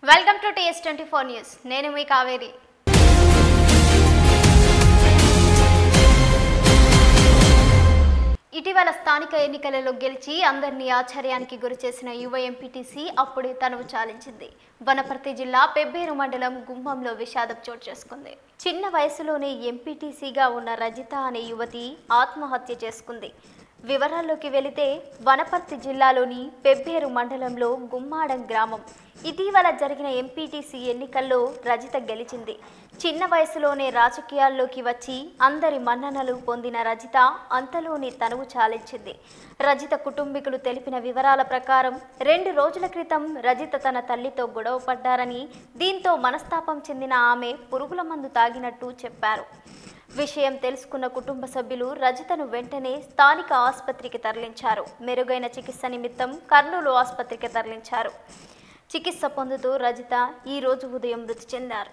Welcome to TS twenty four news నేను మీ కావేరి ఇటీవల స్థానిక ఎన్నికలలో గెలిచి అందరినీ ఆశ్చర్యానికి గురి చేసిన యువ ఎంపీటీసీ అప్పుడే తనువు చాలించింది వనపర్తి జిల్లా పెబ్బేరు మండలం గుమ్మంలో విషాదం చోటు చేసుకుంది చిన్న వయసులోనే ఎంపీటీసీగా ఉన్న రజిత అనే యువతి ఆత్మహత్య చేసుకుంది వివరాల్లోకి వెళితే వనపర్తి జిల్లాలోని పెబ్బేరు మండలంలో గుమ్మాడం గ్రామం ఇటీవల జరిగిన ఎంపీటీసీ ఎన్నికల్లో రజిత గెలిచింది చిన్న వయసులోనే రాజకీయాల్లోకి వచ్చి అందరి మన్ననలు పొందిన రజిత అంతలోనే తనువు చాలించింది రజిత కుటుంబీకులు తెలిపిన వివరాల ప్రకారం రెండు రోజుల క్రితం రజిత తన తల్లితో గొడవ పడ్డారని దీంతో మనస్తాపం చెందిన ఆమె పురుగుల మందు తాగినట్టు చెప్పారు విషయం తెలుసుకున్న కుటుంబ సభ్యులు రజితను వెంటనే స్థానిక ఆసుపత్రికి తరలించారు మెరుగైన చికిత్స నిమిత్తం కర్నూలు ఆసుపత్రికి తరలించారు చికిత్స పొందుతూ రజిత ఈ రోజు ఉదయం మృతి చెందారు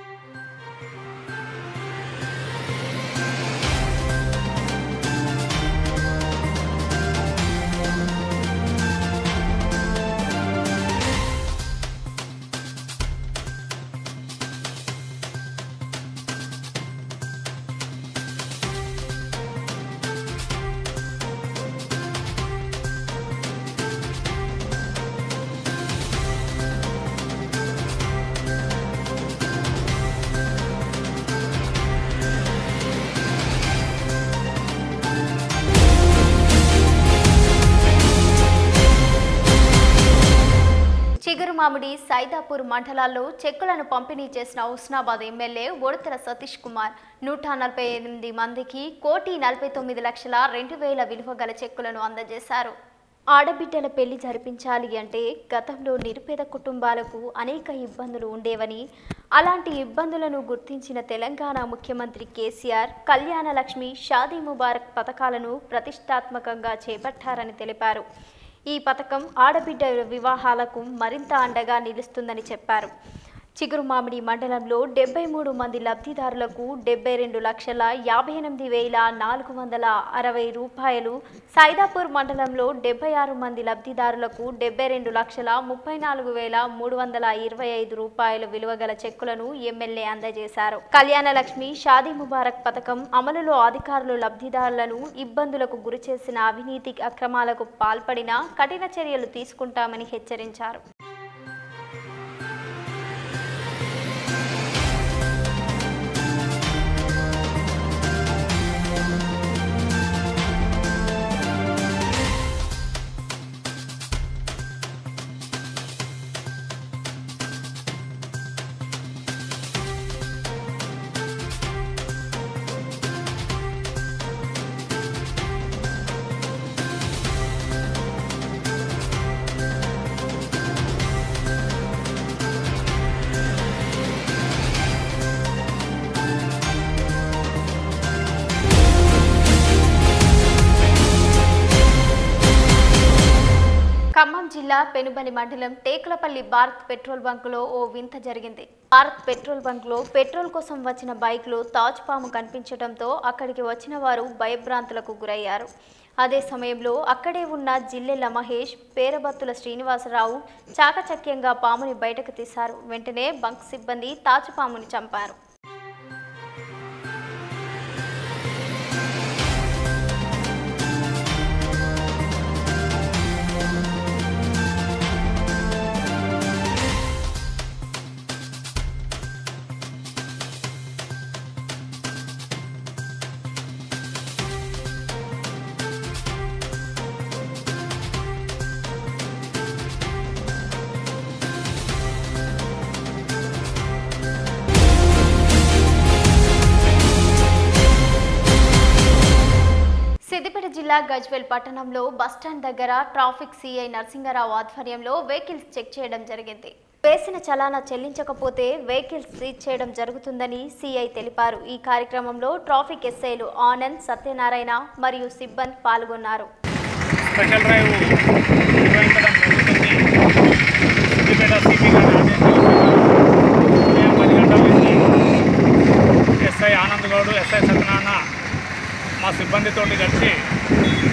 చిగురుమామిడి సైదాపూర్ మండలాల్లో చెక్కులను పంపిణీ చేసిన హుస్నాబాద్ ఎమ్మెల్యే ఒడతల సతీష్ కుమార్ నూట నలభై ఎనిమిది మందికి కోటి నలభై తొమ్మిది లక్షల రెండు వేల విలువ గల చెక్కులను అందజేశారు ఆడబిడ్డల పెళ్లి జరిపించాలి అంటే గతంలో నిరుపేద కుటుంబాలకు అనేక ఇబ్బందులు ఉండేవని అలాంటి ఇబ్బందులను గుర్తించిన తెలంగాణ ముఖ్యమంత్రి కేసీఆర్ కళ్యాణ లక్ష్మి షాదీ ముబారక్ పథకాలను ప్రతిష్టాత్మకంగా చేపట్టారని తెలిపారు ఈ పథకం ఆడబిడ్డ వివాహాలకు మరింత అండగా నిలుస్తుందని చెప్పారు చిగురుమామిడి మండలంలో డెబ్బై మూడు మంది లబ్ధిదారులకు డెబ్బై రెండు లక్షల యాభై ఎనిమిది వేల నాలుగు వందల అరవై రూపాయలు సైదాపూర్ మండలంలో డెబ్బై ఆరు మంది లబ్ధిదారులకు డెబ్బై రెండు లక్షల ముప్పై నాలుగు వేల మూడు వందల ఇరవై ఐదు రూపాయల విలువ గల చెక్కులను ఎమ్మెల్యే అందజేశారు కళ్యాణ లక్ష్మి షాదీ ముబారక్ పథకం అమలులో అధికారులు లబ్ధిదారులను ఇబ్బందులకు గురిచేసిన అవినీతి అక్రమాలకు పాల్పడిన కఠిన చర్యలు తీసుకుంటామని హెచ్చరించారు ఖమ్మం జిల్లా పెనుబలి మండలం టేకులపల్లి భారత్ పెట్రోల్ బంకులో ఓ వింత జరిగింది భారత్ పెట్రోల్ బంక్లో పెట్రోల్ కోసం వచ్చిన బైక్లో తాజ్ పాము కనిపించడంతో అక్కడికి వచ్చిన వారు భయభ్రాంతులకు గురయ్యారు అదే సమయంలో అక్కడే ఉన్న జిల్లెల మహేష్ పేరబత్తుల శ్రీనివాసరావు చాకచక్యంగా పాముని బయటకు తీశారు వెంటనే బంక్ సిబ్బంది తాజు పాముని చంపారు సిద్దిపేట జిల్లా గజ్వేల్ పట్టణంలో బస్టాండ్ దగ్గర ట్రాఫిక్ సిఐ నరసింగరావు ఆధ్వర్యంలో వెహికల్స్ చెక్ చేయడం జరిగింది వేసిన చలానా చెల్లించకపోతే వెహికల్స్ సీజ్ చేయడం జరుగుతుందని సిఐ తెలిపారు ఈ కార్యక్రమంలో ట్రాఫిక్ ఎస్ఐలు ఆనంద్ సత్యనారాయణ మరియు సిబ్బంది పాల్గొన్నారు స్పెషల్ డ్రైవ్ నిర్వహించడం జరుగుతుంది సిద్దిపేట సిపి గారి ఆదేశాల మేరకు ఉదయం పది గంటల నుంచి ఎస్ఐ ఆనంద్ గౌడ్ ఎస్ఐ సత్యనారాయణ మా సిబ్బందితోటి కలిసి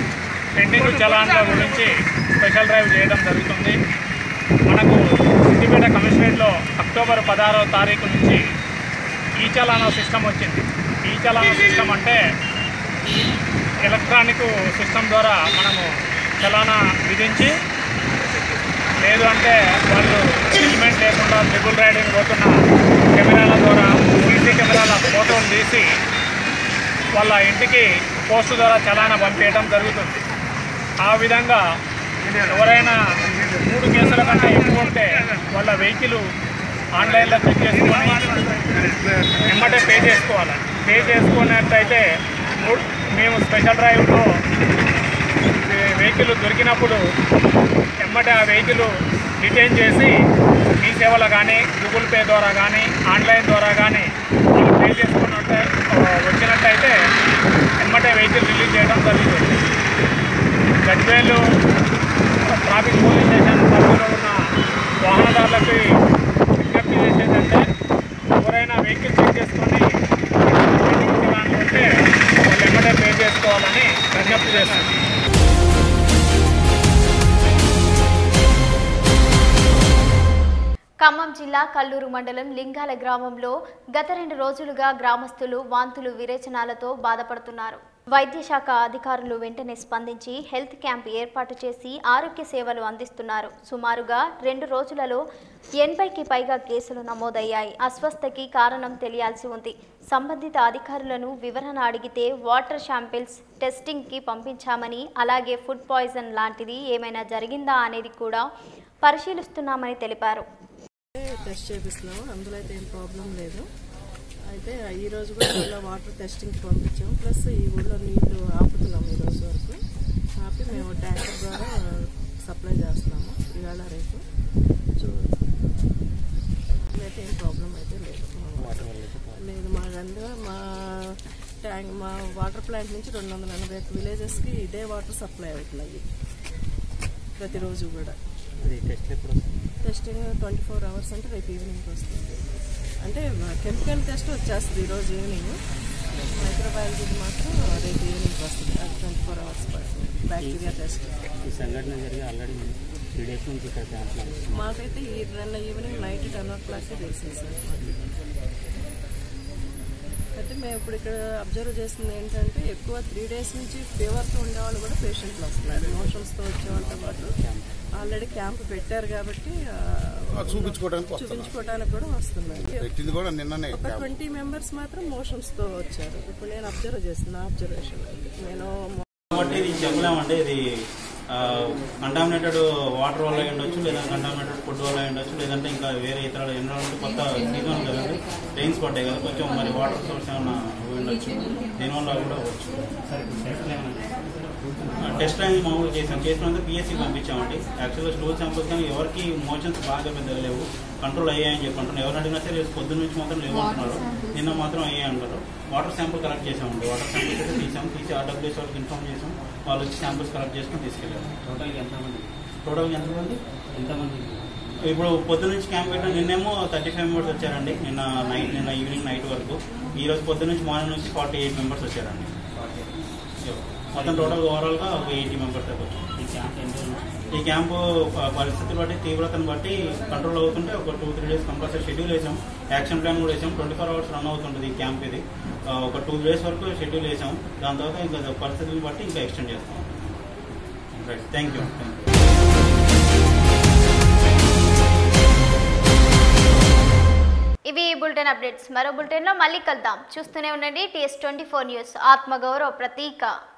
పెండింగ్ చలాన్ల గురించి స్పెషల్ డ్రైవ్ చేయడం జరుగుతుంది మనకు సిద్దిపేట సిద్దిపేట కమిషనరేట్లో అక్టోబర్ పదహారవ తారీఖు నుంచి ఈ చలానా సిస్టమ్ వచ్చింది ఈ చలానా సిస్టమ్ అంటే ఎలక్ట్రానిక్ సిస్టమ్ ద్వారా మనము చలానా విధించి లేదు అంటే వాళ్ళు హెల్మెట్ లేకుండా ట్రిపుల్ రైడింగ్ పోతున్న కెమెరాల ద్వారా సీసీ కెమెరాల ఫోటోలు తీసి వాళ్ళ ఇంటికి పోస్టు ద్వారా చలానా పంపించడం జరుగుతుంది ఆ విధంగా ఎవరైనా మూడు కేసుల కంటే ఎక్కువ ఉంటే వాళ్ళ వెహికల్ ఆన్లైన్లో చెక్ చేసుకొని ఎమ్మటే పే చేసుకోవాలి పే చేసుకున్నట్టయితే మూడు- మేము స్పెషల్ డ్రైవ్లో వెహికల్ దొరికినప్పుడు ఎమ్మటే ఆ వెహికల్ డిటైన్ చేసి మీ సేవలో కానీ గూగుల్ పే ద్వారా కానీ ఆన్లైన్ ద్వారా కానీ వాళ్ళు పే చేసుకున్నట్టు వచ్చినట్టయితే ఎమ్మటే వెహికల్ రిలీజ్ చేయడం జరుగుతుంది గడ్వేలు ట్రాఫిక్ పోలీస్ స్టేషన్ పరిధిలో ఉన్న వాహనదారులకు విజ్ఞప్తి చేసేదంటే ఎవరైనా వెహికల్ చెక్ చేసుకొని వెహికల్ చలాన్లు ఉంటే వాళ్ళు ఎమ్మటే పే చేసుకోవాలని విజ్ఞప్తి చేస్తాను ఖమ్మం జిల్లా కల్లూరు మండలం లింగాల గ్రామంలో గత రెండు రోజులుగా గ్రామస్తులు వాంతులు విరేచనాలతో బాధపడుతున్నారు వైద్య శాఖ అధికారులు వెంటనే స్పందించి హెల్త్ క్యాంప్ ఏర్పాటు చేసి ఆరోగ్య సేవలు అందిస్తున్నారు సుమారుగా రెండు రోజులలో ఎనభైకి పైగా కేసులు నమోదయ్యాయి అస్వస్థకి కారణం తెలియాల్సి ఉంది సంబంధిత అధికారులను వివరణ అడిగితే వాటర్ శాంపిల్స్ టెస్టింగ్కి పంపించామని అలాగే ఫుడ్ పాయిజన్ లాంటిది ఏమైనా జరిగిందా అనేది కూడా పరిశీలిస్తున్నామని తెలిపారు టెస్ట్ చేపిస్తున్నాము అందులో అయితే ఏం ప్రాబ్లం లేదు అయితే ఈ రోజు కూడా ఊళ్ళో వాటర్ టెస్టింగ్కి పంపించాము ప్లస్ ఈ ఊళ్ళో నీళ్లు ఆపుతున్నాము ఈ రోజు వరకు ఆపి మేము ట్యాంకర్ ద్వారా సప్లై చేస్తున్నాము ఇవాళ రేపు చూ అయితే ఏం ప్రాబ్లం అయితే లేదు లేదు మా అందులో మా ట్యాంక్ మా వాటర్ ప్లాంట్ నుంచి రెండు వందల ఎనభై ఒక్క విలేజెస్కి ఇదే వాటర్ సప్లై అవుతున్నాయి ప్రతిరోజు కూడా టెస్టింగ్ ట్వంటీ ఫోర్ అవర్స్ అంటే రేపు ఈవినింగ్ వస్తుంది అంటే కెమికల్ టెస్ట్ వచ్చేస్తుంది ఈరోజు ఈవినింగ్ మైక్రోబయాలజీ మాత్రం రేపు ఈవినింగ్ వస్తుంది అది ట్వంటీ ఫోర్ అవర్స్ పడుతుంది బ్యాక్టీరియా టెస్ట్ ఈ సంఘటన జరిగి ఆల్రెడీ త్రీ డేస్ నుంచి ఇక్కడ క్యాంప్లో ఉంది. మాకైతే ఈ నిన్న ఈవినింగ్ నైట్ టెన్ ఓ క్లాక్కి తెలిసింది సార్ అయితే మేము ఇప్పుడు ఇక్కడ అబ్జర్వ్ చేస్తుంది ఏంటంటే ఎక్కువ త్రీ డేస్ నుంచి ఫీవర్తో ఉండేవాళ్ళు కూడా పేషెంట్లు వస్తున్నారు మోషన్స్తో వచ్చేవాళ్ళతో పాటు ఆల్రెడీ క్యాంప్ పెట్టారు కాబట్టి ఆ, చూపించుకోవడానికి వస్తున్నారు చూపించుకోవడానికి కూడా వస్తున్నారు పెట్టింది కూడా నిన్ననే ఒక ట్వంటీ మెంబర్స్ మాత్రం మోషన్స్ తో వచ్చారు ఇప్పుడు నేను అబ్జర్వ్ చేస్తున్నా అబ్జర్వేషన్ నేను కాబట్టి ఇది చెప్పలేమండి ఇది కంటామినేటెడ్ వాటర్ వల్ల అయి ఉండొచ్చు లేదా కంటామినేటెడ్ ఫుడ్ వల్ల అయి ఉండొచ్చు లేదంటే ఇంకా వేరే ఇతర ఎన్విరాన్మెంట్ కొత్త సీజన్ కదండి రెయిన్స్ పడ్డాయి కదా కొంచెం మరి వాటర్ సోర్స్ ఏమన్నా పోయి ఉండొచ్చు దీనివల్ల కూడా అవ్వచ్చు టెస్ట్ అనేది మామూలుగా చేసాం చేసినంత పిఎస్సి పంపించామండి యాక్చువల్గా స్టోర్ శాంపుల్స్ కానీ ఎవరికి మోషన్స్ బాగా పెద్దగా లేవు కంట్రోల్ అయ్యాయని చెప్పి అంటున్నారు ఎవరు అడిగినా సరే పొద్దున్న నుంచి మాత్రం లేవు అంటున్నారు నిన్న మాత్రం అయ్యాయి అంటారు వాటర్ శాంపుల్ కలెక్ట్ చేసామండి వాటర్ శాంపుల్స్ అయితే తీసాం తీసి ఆర్డబ్ల్యూఎస్ వాళ్ళకి ఇన్ఫార్మ్ చేసాం వాళ్ళు వచ్చి శాంపుల్స్ కలెక్ట్ చేసుకుని తీసుకెళ్ళారు టోటల్గా ఎంతమంది టోటల్ ఎంతమంది ఎంతమంది ఇప్పుడు పొద్దున్న నుంచి క్యాంప్ పెట్టిన నిన్నేమో థర్టీ ఫైవ్ మెంబర్స్ వచ్చారండి నిన్న నైట్ నిన్న ఈవినింగ్ నైట్ వరకు ఈ రోజు పొద్దున్న నుంచి మార్నింగ్ నుంచి ఫార్టీ ఎయిట్ మెంబర్స్ వచ్చారండి మొత్తం టోటల్ ఓవరాల్ గా ఒక ఎయిటీ మెంబర్స్ దాకా వచ్చారు ఈ క్యాంప్ ఎన్ని రోజులు ఈ క్యాంపు ప- పరిస్థితి బట్టి తీవ్రతను బట్టి కంట్రోల్ అవుతుంటే ఒక two three days compulsory schedule వేసాం యాక్షన్ ప్లాన్ కూడా వేసాం ట్వంటీ ఫోర్ అవర్స్ రన్ అవుతుంటుంది ఈ క్యాంప్ ఇది ఆ, ఒక టూ డేస్ వరకు షెడ్యూల్ వేసాం దాని తర్వాత ఇంకా పరిస్థితులను బట్టి ఇంకా ఎక్స్టెండ్ చేస్తాం right thank you thank you ఇవి ఈ బులెటిన్ అప్డేట్స్ మరో బులెటిన్లో మళ్ళీ కలుద్దాం చూస్తూనే ఉండండి టీఎస్ ట్వంటీ ఫోర్ న్యూస్ ఆత్మగౌరవ ప్రతీక